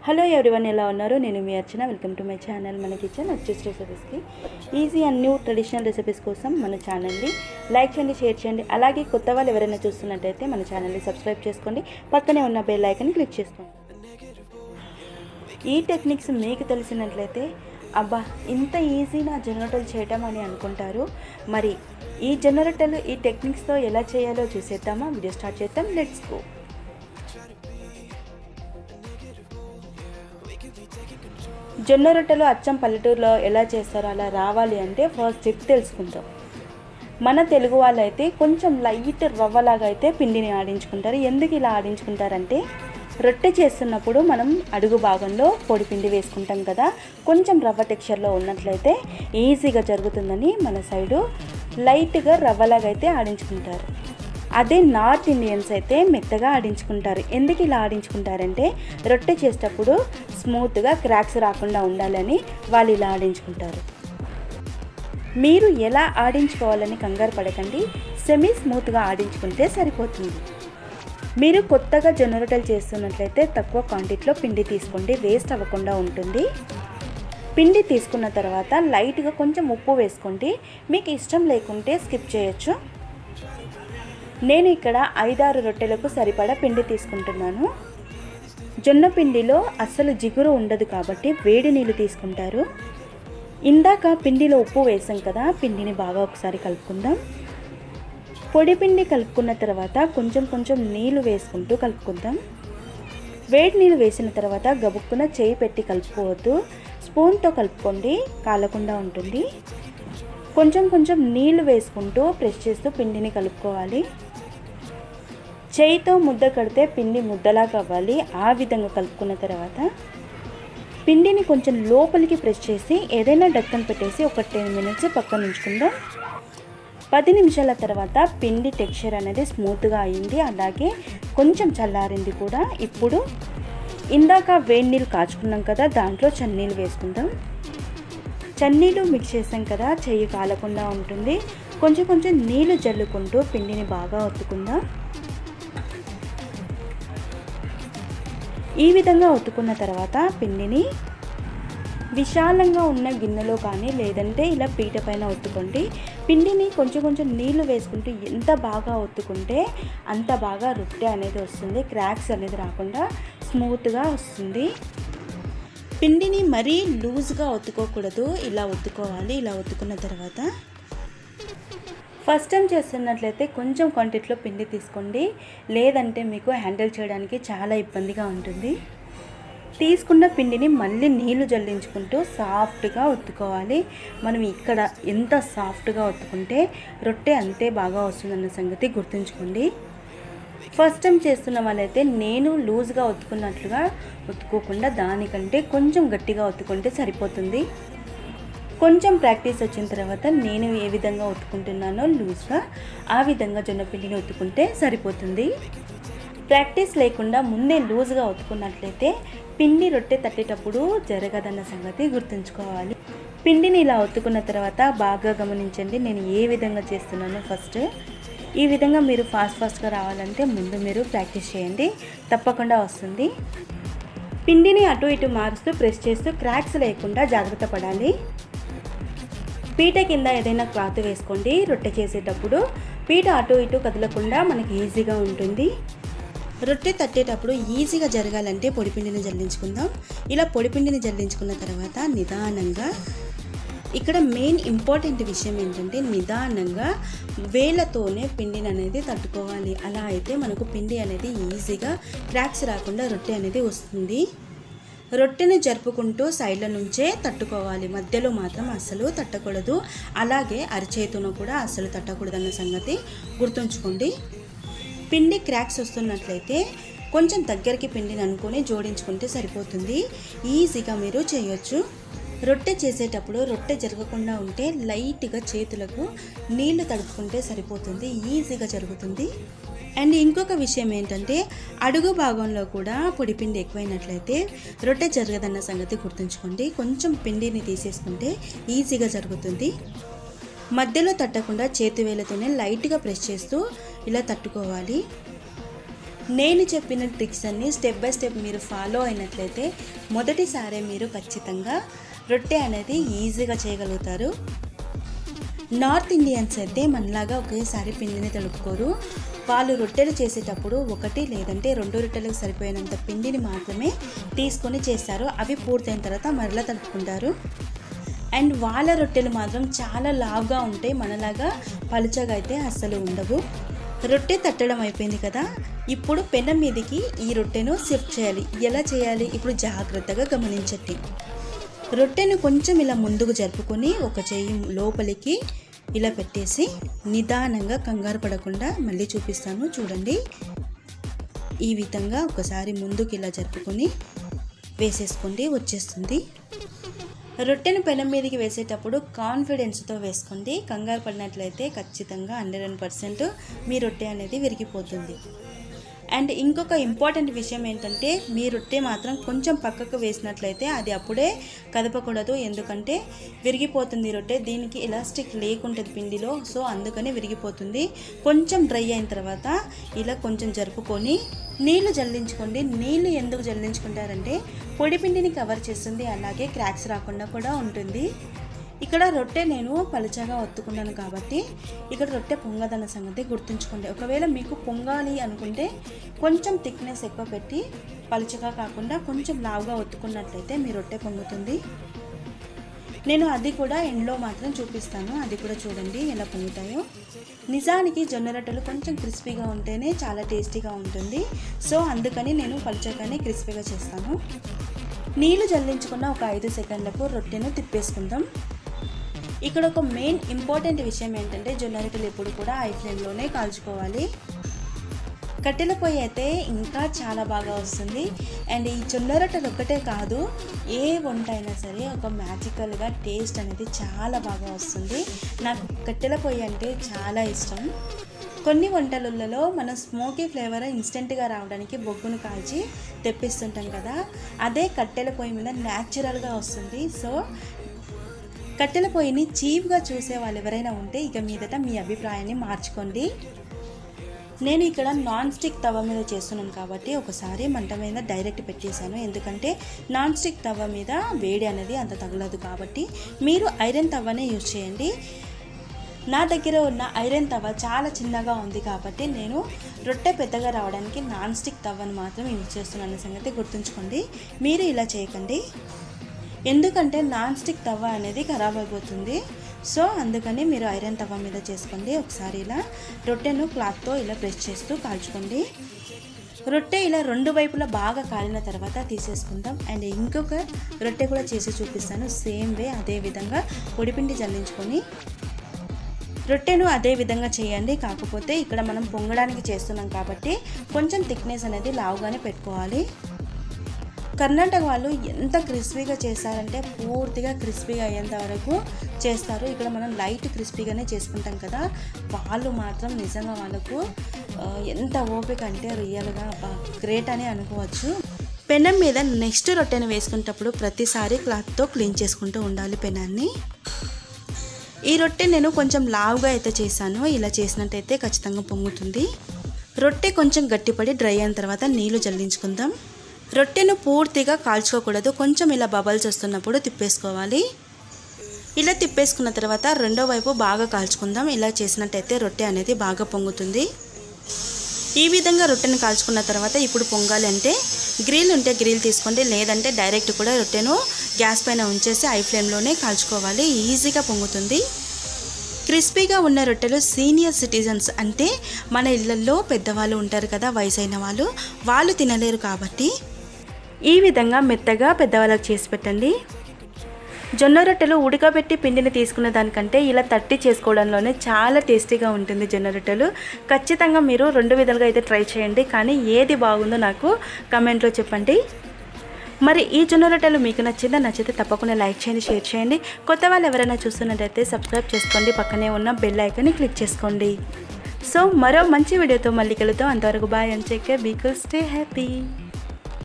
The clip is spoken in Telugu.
హలో ఎవరివన్ ఎలా ఉన్నారు నేను మీ Archana welcome to my channel మన కిచెన్ వచ్చేసి రెసిపీస్కి easy and new traditional recipes కోసం మన ఛానల్ని లైక్ చేయండి షేర్ చేయండి అలాగే కొత్త వాళ్ళు ఎవరైనా చూస్తున్నట్టయితే మన ఛానల్ని సబ్స్క్రైబ్ చేసుకోండి పక్కనే ఉన్న బెల్ ఐకన్ క్లిక్ చేసుకోండి ఈ టెక్నిక్స్ మీకు తెలిసినట్లయితే అబ్బా ఇంత ఈజీ నా జొన్నరొట్టెలు చేయటం అని అనుకుంటారు మరి ఈ జొన్నరొట్టెలు ఈ టెక్నిక్స్తో ఎలా చేయాలో చూసేద్దామా వీడియో స్టార్ట్ చేద్దాం లెట్స్ గో జొన్న రొట్టెలు అచ్చం పల్లెటూరులో ఎలా చేస్తారో అలా రావాలి అంటే ఫస్ట్ టిప్ తెలుసుకుందాం మన తెలుగు వాళ్ళైతే కొంచెం లైట్ రవ్వలాగా అయితే పిండిని ఆడించుకుంటారు ఎందుకు ఇలా ఆడించుకుంటారంటే రొట్టె చేస్తున్నప్పుడు మనం అడుగు భాగంలో పొడి పిండి వేసుకుంటాం కదా కొంచెం రవ్వ టెక్స్చర్లో ఉన్నట్లయితే ఈజీగా జరుగుతుందని మన సైడు లైట్గా రవ్వలాగా అయితే ఆడించుకుంటారు అదే నార్త్ ఇండియన్స్ అయితే మెత్తగా ఆడించుకుంటారు ఎందుకు ఇలా ఆడించుకుంటారంటే రొట్టె చేసేటప్పుడు స్మూత్గా క్రాక్స్ రాకుండా ఉండాలని వాళ్ళు ఇలా ఆడించుకుంటారు మీరు ఎలా ఆడించుకోవాలని కంగారు పడకండి సెమీ స్మూత్గా ఆడించుకుంటే సరిపోతుంది మీరు కొత్తగా జొన్న రొట్టెలు చేస్తున్నట్లయితే తక్కువ క్వాంటిటీలో పిండి తీసుకోండి వేస్ట్ అవ్వకుండా ఉంటుంది పిండి తీసుకున్న తర్వాత లైట్గా కొంచెం ఉప్పు వేసుకోండి మీకు ఇష్టం లేకుంటే స్కిప్ చేయొచ్చు నేను ఇక్కడ ఐదారు రొట్టెలకు సరిపడా పిండి తీసుకుంటున్నాను జొన్న పిండిలో అస్సలు జిగురు ఉండదు కాబట్టి వేడి నీళ్ళు తీసుకుంటారు ఇందాక పిండిలో ఉప్పు వేసాం కదా పిండిని బాగా ఒకసారి కలుపుకుందాం పొడి పిండి కలుపుకున్న తర్వాత కొంచెం కొంచెం నీళ్ళు వేసుకుంటూ కలుపుకుందాం వేడి నీళ్ళు వేసిన తర్వాత గబుక్కున చేయి పెట్టి కలుపుకోవద్దు స్పూన్తో కలుపుకోండి కాలకుండా ఉంటుంది కొంచెం కొంచెం నీళ్లు వేసుకుంటూ ప్రెస్ చేస్తూ పిండిని కలుపుకోవాలి చేయితో ముద్ద కడితే పిండి ముద్దలా కావాలి ఆ విధంగా కలుపుకున్న తర్వాత పిండిని కొంచెం లోపలికి ప్రెస్ చేసి ఏదైనా డక్కన్ పెట్టేసి ఒక టెన్ మినిట్స్ పక్కన ఉంచుకుందాం పది నిమిషాల తర్వాత పిండి టెక్స్చర్ అనేది స్మూత్గా అయింది అలాగే కొంచెం చల్లారింది కూడా ఇప్పుడు ఇందాక వేడి నీళ్ళు కాచుకున్నాం కదా దాంట్లో చన్నీళ్ళు వేసుకుందాం చన్నీళ్ళు మిక్స్ చేసాం కదా చెయ్యి కాలకుండా ఉంటుంది కొంచెం కొంచెం నీళ్లు జల్లుకుంటూ పిండిని బాగా ఒత్తుకుందాం ఈ విధంగా ఒత్తుకున్న తర్వాత పిండిని విశాలంగా ఉన్న గిన్నెలో కానీ లేదంటే ఇలా పీట పైన ఒత్తుకోండి పిండిని కొంచెం కొంచెం నీళ్లు వేసుకుంటూ ఎంత బాగా ఒత్తుకుంటే అంత బాగా రొట్టె అనేది వస్తుంది క్రాక్స్ అనేది రాకుండా స్మూత్గా వస్తుంది పిండిని మరీ లూజ్గా ఒత్తుకోకూడదు ఇలా ఒత్తుకోవాలి ఇలా ఒత్తుకున్న తర్వాత ఫస్ట్ టైం చేస్తున్నట్లయితే కొంచెం క్వాంటిటీలో పిండి తీసుకోండి లేదంటే మీకు హ్యాండిల్ చేయడానికి చాలా ఇబ్బందిగా ఉంటుంది తీసుకున్న పిండిని మళ్ళీ నీళ్లు జల్లించుకుంటూ సాఫ్ట్గా ఒత్తుకోవాలి మనం ఇక్కడ ఎంత సాఫ్ట్గా ఒత్తుకుంటే రొట్టె అంతే బాగా వస్తుందన్న సంగతి గుర్తుంచుకోండి ఫస్ట్ టైం చేస్తున్న వాళ్ళైతే నేను లూజ్గా ఒత్తుకున్నట్లుగా ఒత్తుకోకుండా దానికంటే కొంచెం గట్టిగా ఒత్తుకుంటే సరిపోతుంది కొంచెం ప్రాక్టీస్ వచ్చిన తర్వాత నేను ఏ విధంగా ఒత్తుకుంటున్నానో లూజ్గా ఆ విధంగా జొన్నపిండిని ఒత్తుకుంటే సరిపోతుంది ప్రాక్టీస్ లేకుండా ముందే లూజ్గా ఒత్తుకున్నట్లయితే పిండి రొట్టె తట్టేటప్పుడు జరగదన్న సంగతి గుర్తుంచుకోవాలి పిండిని ఇలా ఒత్తుకున్న తర్వాత బాగా గమనించండి నేను ఏ విధంగా చేస్తున్నానో ఫస్ట్ ఈ విధంగా మీరు ఫాస్ట్ ఫాస్ట్గా రావాలంటే ముందు మీరు ప్రాక్టీస్ చేయండి తప్పకుండా వస్తుంది పిండిని అటు ఇటు మారుస్తూ ప్రెస్ చేస్తూ క్రాక్స్ లేకుండా జాగ్రత్త పడాలి పీట కింద ఏదైనా క్లాత్ వేసుకోండి రొట్టె చేసేటప్పుడు పీట అటు ఇటు కదలకుండా మనకి ఈజీగా ఉంటుంది రొట్టె తట్టేటప్పుడు ఈజీగా జరగాలంటే పొడిపిండిని జల్లించుకుందాం ఇలా పొడిపిండిని జల్లించుకున్న తర్వాత నిదానంగా ఇక్కడ మెయిన్ ఇంపార్టెంట్ విషయం ఏంటంటే నిదానంగా వేళ్ళతోనే పిండిని అనేది తట్టుకోవాలి అలా అయితే మనకు పిండి అనేది ఈజీగా క్రాక్స్ రాకుండా రొట్టె అనేది వస్తుంది రొట్టెని జరుపుకుంటూ సైడ్ల నుంచే తట్టుకోవాలి మధ్యలో మాత్రం అస్సలు తట్టకూడదు అలాగే అరిచేతును కూడా అస్సలు తట్టకూడదన్న సంగతి గుర్తుంచుకోండి పిండి క్రాక్స్ వస్తున్నట్లయితే కొంచెం దగ్గరికి పిండిని అనుకొని జోడించుకుంటే సరిపోతుంది ఈజీగా మీరు చేయొచ్చు రొట్టె చేసేటప్పుడు రొట్టె జరగకుండా ఉంటే లైట్గా చేతులకు నీళ్లు తడుపుకుంటే సరిపోతుంది ఈజీగా జరుగుతుంది అండ్ ఇంకొక విషయం ఏంటంటే అడుగు భాగంలో కూడా పొడిపిండి ఎక్కువైనట్లయితే రొట్టె జరగదన్న సంగతి గుర్తుంచుకోండి కొంచెం పిండిని తీసేసుకుంటే ఈజీగా జరుగుతుంది మధ్యలో తట్టకుండా చేతి వేలతోనే లైట్గా ప్రెస్ చేస్తూ ఇలా తట్టుకోవాలి నేను చెప్పిన ట్రిక్స్ అన్నీ స్టెప్ బై స్టెప్ మీరు ఫాలో అయినట్లయితే మొదటిసారి మీరు ఖచ్చితంగా రొట్టె అనేది ఈజీగా చేయగలుగుతారు నార్త్ ఇండియన్స్ అయితే మనలాగా ఒకేసారి పిండిని తడుపుకోరు వాళ్ళు రొట్టెలు చేసేటప్పుడు ఒకటి లేదంటే రెండు రొట్టెలకు సరిపోయినంత పిండిని మాత్రమే తీసుకొని చేస్తారు అవి పూర్తయిన తర్వాత మరలా తడుపుకుంటారు అండ్ వాళ్ళ రొట్టెలు మాత్రం చాలా లావుగా ఉంటాయి మనలాగా పలుచగా అయితే అస్సలు ఉండవు రొట్టె తట్టడం అయిపోయింది కదా ఇప్పుడు పెనం మీదకి ఈ రొట్టెను షిఫ్ట్ చేయాలి ఎలా చేయాలి ఇప్పుడు జాగ్రత్తగా గమనించండి రొట్టెను కొంచెం ఇలా ముందుకు జరుపుకొని ఒక చెయ్యి లోపలికి ఇలా పెట్టేసి నిదానంగా కంగారు పడకుండా మళ్ళీ చూపిస్తాను చూడండి ఈ విధంగా ఒకసారి ముందుకు ఇలా జరుపుకొని వేసేసుకోండి వచ్చేస్తుంది రొట్టెను పెనం మీదకి వేసేటప్పుడు కాన్ఫిడెన్స్తో వేసుకోండి కంగారు పడినట్లయితే ఖచ్చితంగా హండ్రెడ్ పర్సెంట్ మీ రొట్టె అనేది విరిగిపోతుంది అండ్ ఇంకొక ఇంపార్టెంట్ విషయం ఏంటంటే మీ రొట్టె మాత్రం కొంచెం పక్కకు వేసినట్లయితే అది అప్పుడే కదపకూడదు ఎందుకంటే విరిగిపోతుంది రొట్టె దీనికి ఎలాస్టిక్ లేకుంటుంది పిండిలో సో అందుకని విరిగిపోతుంది కొంచెం డ్రై అయిన తర్వాత ఇలా కొంచెం జరుపుకొని నీళ్లు జల్లించుకోండి నీళ్లు ఎందుకు జల్లించుకుంటారంటే పొడి పిండిని కవర్ చేస్తుంది అలాగే క్రాక్స్ రాకుండా కూడా ఉంటుంది ఇక్కడ రొట్టె నేను పలుచగా ఒత్తుకున్నాను కాబట్టి ఇక్కడ రొట్టె పొంగదన్న సంగతి గుర్తుంచుకోండి ఒకవేళ మీకు పొంగాలి అనుకుంటే కొంచెం థిక్నెస్ ఎక్కువ పెట్టి పలుచగా కాకుండా కొంచెం లావుగా ఒత్తుకున్నట్లయితే మీ రొట్టె పొంగుతుంది నేను అది కూడా ఎండ్లో మాత్రం చూపిస్తాను అది కూడా చూడండి ఎలా పొంగుతాయో నిజానికి జొన్న రొట్టెలు కొంచెం క్రిస్పీగా ఉంటేనే చాలా టేస్టీగా ఉంటుంది సో అందుకని నేను పలుచగానే క్రిస్పీగా చేస్తాను నీళ్లు జల్లించుకున్న ఒక ఐదు సెకండ్లకు రొట్టెను తిప్పేసుకుందాం ఇక్కడ ఒక మెయిన్ ఇంపార్టెంట్ విషయం ఏంటంటే జొన్న రొట్టెలు ఎప్పుడు కూడా ఐ ఫ్లేమ్లోనే కాల్చుకోవాలి కట్టెల పొయ్యి అయితే ఇంకా చాలా బాగా వస్తుంది అండ్ ఈ జొన్న రొట్టెలు ఒక్కటే కాదు ఏ వంట అయినా సరే ఒక మ్యాజికల్గా టేస్ట్ అనేది చాలా బాగా వస్తుంది నాకు కట్టెల పొయ్యి అంటే చాలా ఇష్టం కొన్ని వంటలలో మనం స్మోకీ ఫ్లేవర్ ఇన్స్టెంట్గా రావడానికి బొగ్గును కాల్చి తెప్పిస్తుంటాం కదా అదే కట్టెల పొయ్యి మీద న్యాచురల్గా వస్తుంది సో కట్టెల పొయ్యిని చీప్గా చూసే వాళ్ళు ఎవరైనా ఉంటే ఇక మీదట మీ అభిప్రాయాన్ని మార్చుకోండి నేను ఇక్కడ నాన్ స్టిక్ తవ మీద చేస్తున్నాను కాబట్టి ఒకసారి మంట మీద డైరెక్ట్ పెట్టేశాను ఎందుకంటే నాన్ స్టిక్ తవ మీద వేడి అనేది అంత తగలదు కాబట్టి మీరు ఐరన్ తవ్వనే యూజ్ చేయండి నా దగ్గర ఉన్న ఐరన్ తవ చాలా చిన్నగా ఉంది కాబట్టి నేను రొట్టె పెద్దగా రావడానికి నాన్ స్టిక్ తవ్వను మాత్రం యూజ్ చేస్తున్నాను సంగతి గుర్తుంచుకోండి మీరు ఇలా చేయకండి ఎందుకంటే నాన్ స్టిక్ తవ్వ అనేది ఖరాబ్ అయిపోతుంది సో అందుకని మీరు ఐరన్ తవ్వ మీద చేసుకోండి ఒకసారి ఇలా రొట్టెను క్లాత్తో ఇలా ప్రెస్ చేస్తూ కాల్చుకోండి రొట్టె ఇలా రెండు వైపులా బాగా కాలిన తర్వాత తీసేసుకుందాం అండ్ ఇంకొక రొట్టె కూడా చేసి చూపిస్తాను సేమ్ వే అదే విధంగా పొడిపిండి జల్లించుకొని రొట్టెను అదే విధంగా చేయండి కాకపోతే ఇక్కడ మనం పొంగడానికి చేస్తున్నాం కాబట్టి కొంచెం థిక్నెస్ అనేది లావుగానే పెట్టుకోవాలి కర్ణాటక వాళ్ళు ఎంత క్రిస్పీగా చేస్తారంటే పూర్తిగా క్రిస్పీగా అయ్యేంత వరకు చేస్తారు ఇక్కడ మనం లైట్ క్రిస్పీగానే చేసుకుంటాం కదా వాళ్ళు మాత్రం నిజంగా వాళ్ళకు ఆ, ఎంత ఓపిక అంటే రియల్గా గ్రేట్ అని అనుకోవచ్చు పెనం మీద నెక్స్ట్ రొట్టెను వేసుకునేటప్పుడు ప్రతిసారి క్లాత్తో క్లీన్ చేసుకుంటూ ఉండాలి పెనాన్ని ఈ రొట్టె నేను కొంచెం లావుగా అయితే చేశాను ఇలా చేసినట్టయితే ఖచ్చితంగా పొంగుతుంది రొట్టె కొంచెం గట్టిపడి డ్రై అయిన తర్వాత నీళ్లు జల్లించుకుందాం రొట్టెను పూర్తిగా కాల్చుకోకూడదు కొంచెం ఇలా బబల్స్ వస్తున్నప్పుడు తిప్పేసుకోవాలి ఇలా తిప్పేసుకున్న తర్వాత రెండో వైపు బాగా కాల్చుకుందాం ఇలా చేసినట్టయితే రొట్టె అనేది బాగా పొంగుతుంది ఈ విధంగా రొట్టెను కాల్చుకున్న తర్వాత ఇప్పుడు పొంగాలి అంటే గ్రిల్ ఉంటే గ్రిల్ తీసుకోండి లేదంటే డైరెక్ట్ కూడా రొట్టెను గ్యాస్ పైన ఉంచేసి ఐ ఫ్లేమ్లోనే కాల్చుకోవాలి ఈజీగా పొంగుతుంది క్రిస్పీగా ఉన్న రొట్టెలు సీనియర్ సిటిజన్స్ అంటే మన ఇళ్ళల్లో పెద్దవాళ్ళు ఉంటారు కదా వయసైన వాళ్ళు వాళ్ళు తినలేరు కాబట్టి ఈ విధంగా మెత్తగా పెద్దవాళ్ళకి చేసి పెట్టండి జొన్న రొట్టెలు ఉడకబెట్టి పిండిని తీసుకున్న దానికంటే ఇలా తట్టి చేసుకోవడంలోనే చాలా టేస్టీగా ఉంటుంది జొన్న రొట్టెలు ఖచ్చితంగా మీరు రెండు విధాలుగా అయితే ట్రై చేయండి కానీ ఏది బాగుందో నాకు కమెంట్లో చెప్పండి మరి ఈ జొన్న రొట్టెలు మీకు నచ్చిందా నచ్చితే తప్పకుండా లైక్ చేయండి షేర్ చేయండి కొత్త వాళ్ళు ఎవరైనా చూస్తున్నట్టయితే సబ్స్క్రైబ్ చేసుకోండి పక్కనే ఉన్న బెల్ ఐకాన్ని క్లిక్ చేసుకోండి సో మరో మంచి వీడియోతో మళ్ళీ కలుద్దాం అంతవరకు బాయ్ అని చెక్ బీ కుల్ స్టే హ్యాపీ